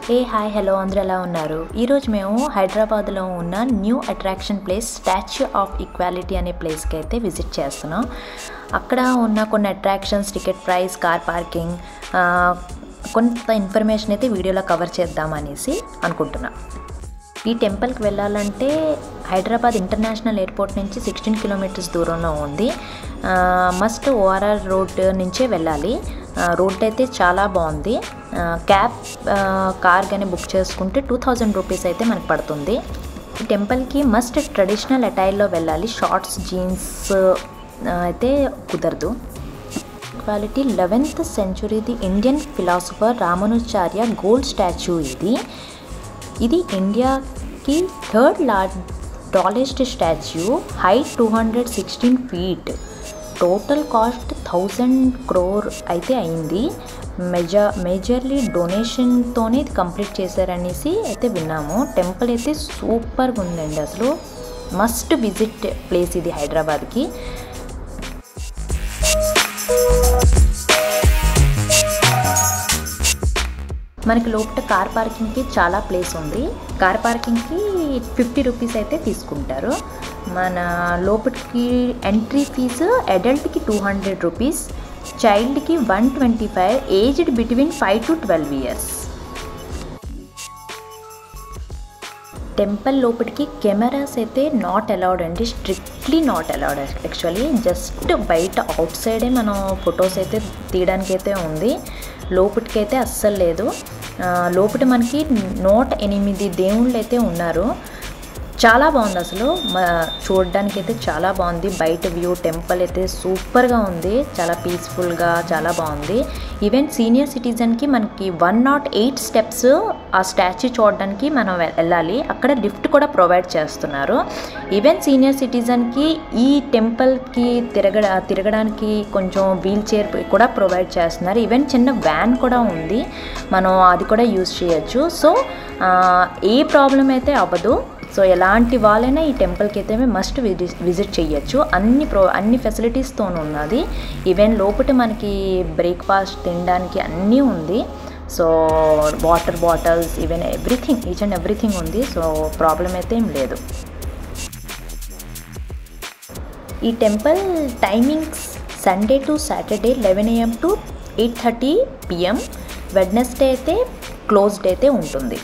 ఏ hi hello అందరూ ఎలా ఉన్నారు ఈరోజు మేము హైదరాబాద్లో ఉన్న new attraction place statue of equality అనే ప్లేస్కి అయితే విజిట్ చేస్తున్నాం అక్కడ ఉన్న కొన్ని attractions ticket price car parking ఆ, కొంత ఇన్ఫర్మేషన్ అయితే వీడియోలో కవర్ చేద్దామనేసి అనుకుంటున్నా ఈ టెంపుల్కి వెళ్ళాలంటే హైదరాబాద్ ఇంటర్నేషనల్ ఎయిర్పోర్ట్ నుంచి సిక్స్టీన్ కిలోమీటర్స్ దూరంలో ఉంది మస్ట్ ఓఆర్ఆర్ రోడ్ నుంచే వెళ్ళాలి రోడ్ అయితే చాలా బాగుంది ఆ, క్యాబ్ ఆ, కార్ కానీ బుక్ చేసుకుంటే టూ థౌజండ్ రూపీస్ అయితే మనకు పడుతుంది ఈ టెంపుల్కి మస్ట్ ట్రెడిషనల్ అటైర్లో వెళ్ళాలి షార్ట్స్ జీన్స్ అయితే కుదరదు క్వాలిటీ లెవెన్త్ సెంచురీది Indian philosopher Ramanucharya gold statue ఇది ఇది ఇండియాకి third large tallest statue height two hundred sixteen feet total cost thousand crore అయితే అయింది మెజా మేజర్లీ డొనేషన్తోనే ఇది కంప్లీట్ చేశారనేసి అయితే విన్నాము టెంపుల్ అయితే సూపర్గా ఉందండి అసలు మస్ట్ విజిట్ ప్లేస్ ఇది హైదరాబాద్కి మనకి లోపల కార్ పార్కింగ్కి చాలా ప్లేస్ ఉంది కార్ పార్కింగ్కి ఫిఫ్టీ రూపీస్ అయితే తీసుకుంటారు మన లోపలికి ఎంట్రీ ఫీజు అడల్ట్కి టూ హండ్రెడ్ రూపీస్ చైల్డ్కి one twenty five aged between five to twelve years temple లోపలికి కెమెరాస్ అయితే నాట్ అలౌడ్ అండి strictly not allowed actually just బయట అవుట్ సైడే మనం ఫొటోస్ అయితే తీయడానికి అయితే ఉంది లోపలికి అయితే అస్సలు లేదు ఆ, లోపల మనకి నూట ఎనిమిది దేవుళ్ళు అయితే ఉన్నారు చాలా బాగుంది అసలు చూడడానికి అయితే చాలా బాగుంది బయట వ్యూ టెంపుల్ అయితే సూపర్గా ఉంది చాలా పీస్ఫుల్గా చాలా బాగుంది ఈవెన్ సీనియర్ సిటిజన్కి మనకి వన్ నాట్ ఎయిట్ స్టెప్స్ ఆ స్టాచ్యూ చూడడానికి మనం వె- వెళ్ళాలి అక్కడ లిఫ్ట్ కూడా ప్రొవైడ్ చేస్తున్నారు ఈవెన్ సీనియర్ సిటిజన్కి ఈ టెంపుల్కి తిరగడ తిరగడానికి కొంచెం వీల్ చైర్ కూడా ప్రొవైడ్ చేస్తున్నారు ఈవెన్ చిన్న వ్యాన్ కూడా ఉంది మనం అది కూడా యూజ్ చేయొచ్చు సో ఆ, ఏ ప్రాబ్లం అయితే అవ్వదు సో ఎలాంటి వాళ్ళైనా ఈ టెంపుల్కి అయితే మస్ట్ విజిట్ చేయొచ్చు అన్ని ప్రో అన్ని ఫెసిలిటీస్తో ఉన్నది ఈవెన్ లోపల మనకి బ్రేక్ఫాస్ట్ తినడానికి అన్నీ ఉంది so water bottles even everything each and everything ఉంది సో ప్రాబ్లం అయితే ఏం లేదు ఈ temple timings Sunday to Saturday eleven AM to eight thirty PM Wednesday అయితే క్లోజ్డ్ అయితే ఉంటుంది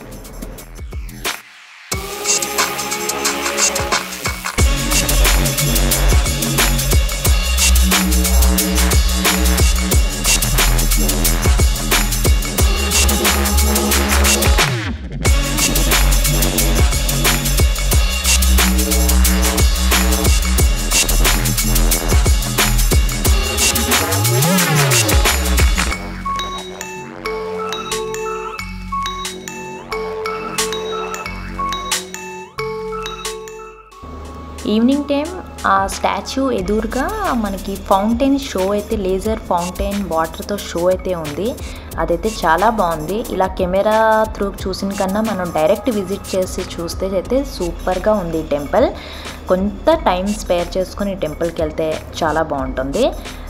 ఈవినింగ్ టైం ఆ స్టాచ్యూ ఎదురుగా మనకి ఫౌంటైన్ షో అయితే లేజర్ ఫౌంటైన్ వాటర్తో షో అయితే ఉంది అదైతే చాలా బాగుంది ఇలా కెమెరా త్రూ చూసిన కన్నా మనం డైరెక్ట్ విజిట్ చేసి చూస్తే అయితే సూపర్గా ఉంది ఈ టెంపుల్ కొంత టైం స్పేర్ చేసుకుని ఈ టెంపుల్కి వెళ్తే చాలా బాగుంటుంది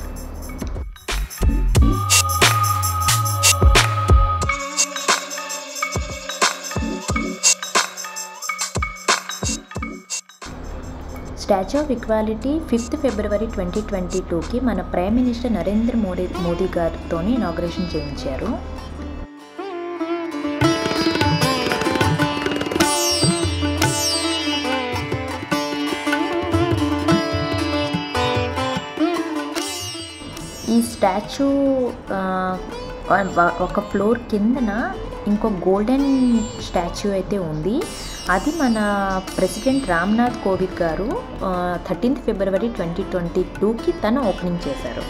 statue of equality fifth February twenty twenty టూకి మన ప్రైమ్ మినిస్టర్ నరేంద్ర మోడీ మోదీ గారితో ఇనాగ్రేషన్ చేయించారు ఈ స్టాచ్యూ ఆ, వ- ఒక ఫ్లోర్ కిందన ఇంకో గోల్డెన్ స్టాచ్యూ అయితే ఉంది అది మన ప్రెసిడెంట్ రామ్నాథ్ కోవింద్ గారు థర్టీన్త్ ఫిబ్రవరి ట్వంటీ ట్వంటీ టూకి తను ఓపెనింగ్ చేశారు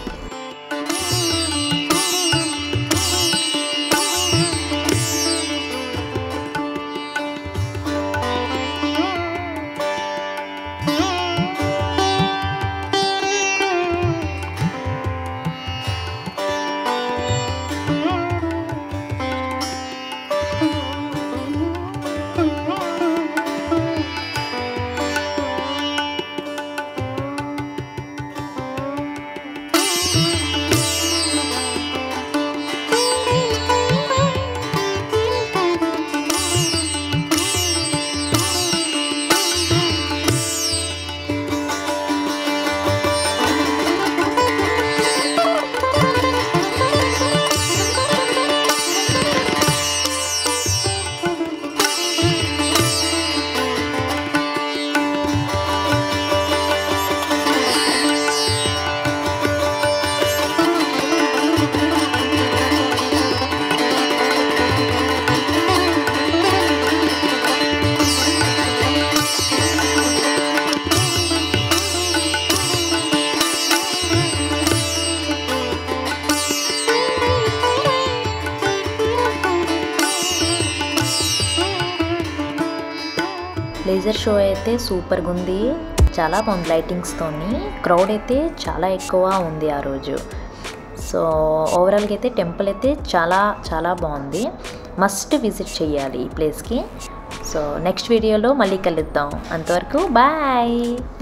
లేజర్ షో అయితే సూపర్గా ఉంది చాలా బాగుంది లైటింగ్స్తోని క్రౌడ్ అయితే చాలా ఎక్కువ ఉంది ఆ రోజు సో ఓవరాల్గా అయితే టెంపుల్ అయితే చాలా చాలా బాగుంది మస్ట్ విజిట్ చేయాలి ఈ ప్లేస్కి సో నెక్స్ట్ వీడియోలో మళ్ళీ కలుద్దాం అంతవరకు బాయ్